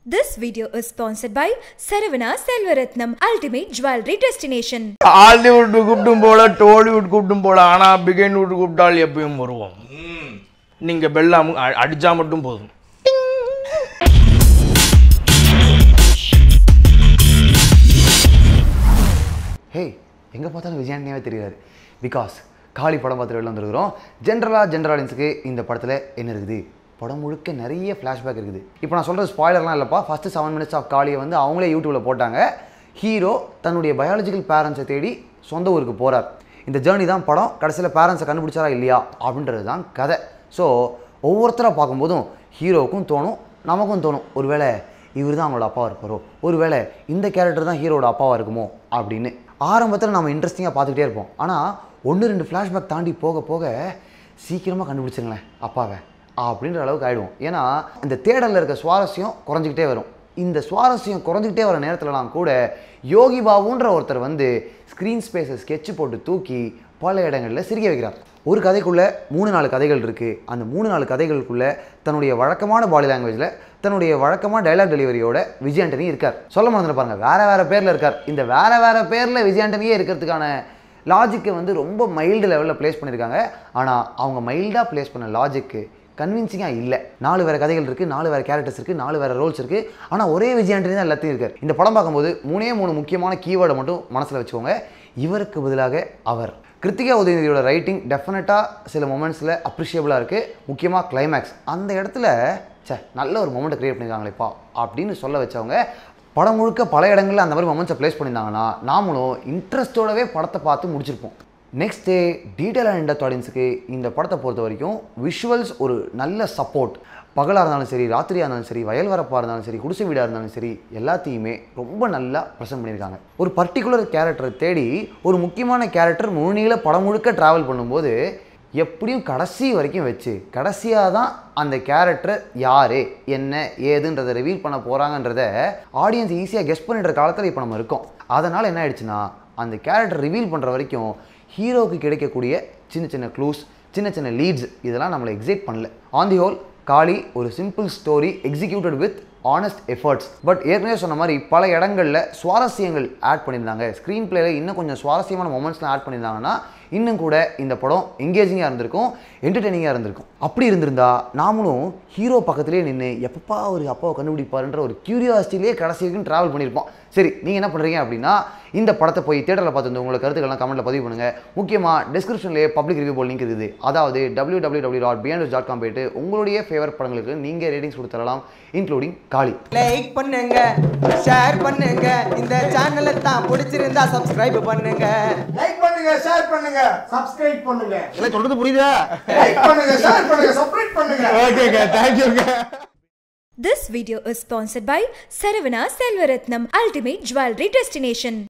This video is sponsored by Saravana Selvaratnam Ultimate Jewelry Destination. Hollywood கூப்பிட்டும் போல Tollywood கூப்பிட்டும் போல ஆனா பிகைன்வுட் கூப்பிட்டால் எப்பயும் வருவோம் நீங்க பெல்லா மு- அ- அடிச்சா மட்டும் போதும் ஹே எங்கே பார்த்தாலும் விஜயாண்டியாவே தெரியாது பிகாஸ் காளி படம் பார்த்துட்டு வெளில வந்துருக்கிறோம் ஜென்ரலாக ஜென்ரல் ஆடியன்ஸுக்கு இந்த படத்தில் என்ன இருக்குது படம் முழுக்க நிறைய ஃப்ளாஷ்பேக் இருக்குது இப்போ நான் சொல்கிற ஸ்பாய்லர்லாம் இல்லைப்பா ஃபஸ்ட்டு செவன் மினிட்ஸ் ஆஃப் காளியை வந்து அவங்களே யூடியூப்பில் போட்டாங்க ஹீரோ தன்னுடைய பயாலஜிக்கல் பேரண்ட்ஸை தேடி சொந்த ஊருக்கு போகிறார் இந்த ஜேர்னி தான் படம் கடைசியில் பேரண்ட்ஸை கண்டுபிடிச்சாரா இல்லையா அப்படின்றது தான் கதை ஸோ ஒவ்வொருத்தராக பார்க்கும்போதும் ஹீரோவுக்கும் தோணும் நமக்கும் தோணும் ஒருவேளை இவர் தான் அவங்களோட அப்பாவாக இருப்பாரோ ஒருவேளை இந்த கேரக்டர் தான் ஹீரோட அப்பாவாக இருக்குமோ அப்படின்னு ஆரம்பத்தில் நம்ம இன்ட்ரெஸ்டிங்காக பார்த்துக்கிட்டே இருப்போம் ஆனால் ஒன்று ரெண்டு ஃப்ளாஷ்பேக் தாண்டி போக போக சீக்கிரமாக கண்டுபிடிச்சிருங்களேன் அப்பாவை அப்படின்ற அளவுக்கு ஆகிடுவோம் ஏன்னா இந்த தேடலில் இருக்க சுவாரஸ்யம் குறைஞ்சிக்கிட்டே வரும் இந்த சுவாரஸ்யம் குறைஞ்சிக்கிட்டே வர நேரத்துலலாம் கூட யோகி பாபுன்ற ஒருத்தர் வந்து ஸ்க்ரீன் ஸ்பேஸை sketch போட்டு தூக்கி பல இடங்களில் சிரிக்க வைக்கிறார் ஒரு கதைக்குள்ளே மூணு நாலு கதைகள் இருக்குது அந்த மூணு நாலு கதைகளுக்குள்ளே தன்னுடைய வழக்கமான பாடி லாங்குவேஜில் தன்னுடைய வழக்கமான டைலாக் டெலிவரியோட விஜய் ஆண்டனி இருக்கார் சொல்ல மறந்துட்டு பாருங்க வேற வேற பேரில் இருக்கார் இந்த வேற வேற பேரில் விஜய் ஆண்டனியே இருக்கிறதுக்கான லாஜிக்கை வந்து ரொம்ப மைல்டு லெவலில் ப்ளேஸ் பண்ணியிருக்காங்க ஆனால் அவங்க மைல்டாக ப்ளேஸ் பண்ண லாஜிக்கு கன்வின்சிங்காக இல்லை நாலு வேறு கதைகள் இருக்குது நாலு வேறு கேரக்டர்ஸ் இருக்குது நாலு வேறு ரோல்ஸ் இருக்குது ஆனால் ஒரே விஜய் ஆண்டனி தான் எல்லாத்தையும் இருக்கார் இந்த படம் பார்க்கும்போது மூணே மூணு முக்கியமான கீவேர்டை மட்டும் மனசில் வச்சுக்கோங்க இவருக்கு பதிலாக அவர் கிருத்திகா உதயநிதியோட ரைட்டிங் டெஃபினட்டாக சில மொமெண்ட்ஸில் அப்ரிஷியபிளாக இருக்குது முக்கியமாக கிளைமேக்ஸ் அந்த இடத்துல ச்சே நல்ல ஒரு மொமெண்ட்டை க்ரியேட் பண்ணியிருக்காங்களேப்பா அப்படின்னு சொல்ல வச்சவங்க படம் முழுக்க பல இடங்களில் அந்த மாதிரி மொமெண்ட்ஸை ப்ளேஸ் பண்ணியிருந்தாங்கன்னா நாமளும் இன்ட்ரெஸ்ட்டோடவே படத்தை பார்த்து முடிச்சிருப்போம் next day detail and depth ஆடியன்ஸுக்கு இந்த படத்தை பொறுத்த வரைக்கும் விஷுவல்ஸ் ஒரு நல்ல சப்போர்ட் பகலாக இருந்தாலும் சரி ராத்திரியாக இருந்தாலும் சரி வயல் வரப்பாக இருந்தாலும் சரி குடிசை வீடாக இருந்தாலும் சரி எல்லாத்தையுமே ரொம்ப நல்லா ப்ரெசென்ட் பண்ணியிருக்காங்க ஒரு பர்டிகுலர் கேரக்டரை தேடி ஒரு முக்கியமான கேரக்டர் முழுநீள படம் முழுக்க ட்ராவல் பண்ணும்போது எப்படியும் கடைசி வரைக்கும் வச்சு கடைசியாக தான் அந்த கேரக்டர் யார் என்ன ஏதுன்றதை ரிவீல் பண்ண போகிறாங்கன்றத ஆடியன்ஸ் ஈஸியாக கெஸ் பண்ணிடுற காலத்தில் இப்போ நம்ம இருக்கோம் அதனால் என்ன ஆயிடுச்சுன்னா அந்த கேரக்டர் ரிவீல் பண்ணுற வரைக்கும் ஹீரோவுக்கு கிடைக்கக்கூடிய சின்ன சின்ன க்ளூஸ் சின்ன சின்ன லீட்ஸ் இதெல்லாம் நம்மளை எக்ஸைட் பண்ணல ஆன் தி ஹோல் காளி ஒரு simple story executed with honest efforts but ஏற்கனவே சொன்ன மாதிரி பல இடங்களில் சுவாரஸ்யங்கள் ஆட் பண்ணியிருந்தாங்க ஸ்க்ரீன் பிளேல இன்னும் கொஞ்சம் சுவாரஸ்யமான மொமெண்ட்ஸ்லாம் ஆட் பண்ணியிருந்தாங்கன்னா இன்னும் கூட இந்த படம் எங்கேஜிங்காக இருந்திருக்கும் என்டர்டெய்னிங்காக இருந்திருக்கும் அப்படி இருந்திருந்தா நாமளும் ஹீரோ பக்கத்துலேயே நின்று எப்பப்பா ஒரு அப்பாவை கண்டுபிடிப்பாருன்ற ஒரு கியூரியாசிட்டிலேயே கடைசி வரைக்கும் ட்ராவல் பண்ணியிருப்போம் சரி நீங்கள் என்ன பண்ணுறீங்க அப்படின்னா இந்த படத்தை போய் தேட்டரில் பார்த்து உங்களோட கருத்துக்கள்லாம் கமெண்ட்டில் பதிவு பண்ணுங்கள் முக்கியமாக டிஸ்கிரிப்ஷன்லேயே பப்ளிக் ரிவ்யூ போல் லிங்க் இருக்குது அதாவது W W W dot beyond dot com போயிட்டு உங்களுடைய ஃபேவரட் படங்களுக்கு நீங்கள் ரேட்டிங்ஸ் கொடுத்துடலாம் இன்க்ளூடிங் காளி லைக் பண்ணுங்க ஷேர் பண்ணுங்க இந்த சேனலை தான் பிடிச்சிருந்தா சப்ஸ்கிரைப் பண்ணுங்க லைக் பண்ணுங்க ஷேர் பண்ணுங்க சப்ஸ்கிரைப் பண்ணுங்க எல்லாம் சொல்றது புரியுதா லைக் பண்ணுங்க ஷேர் பண்ணுங்க சப்ஸ்கிரைப் பண்ணுங்க ஓகேங்க தேங்க்யூங்க This video is sponsored by Saravana Selvaratnam Ultimate Jewelry Destination.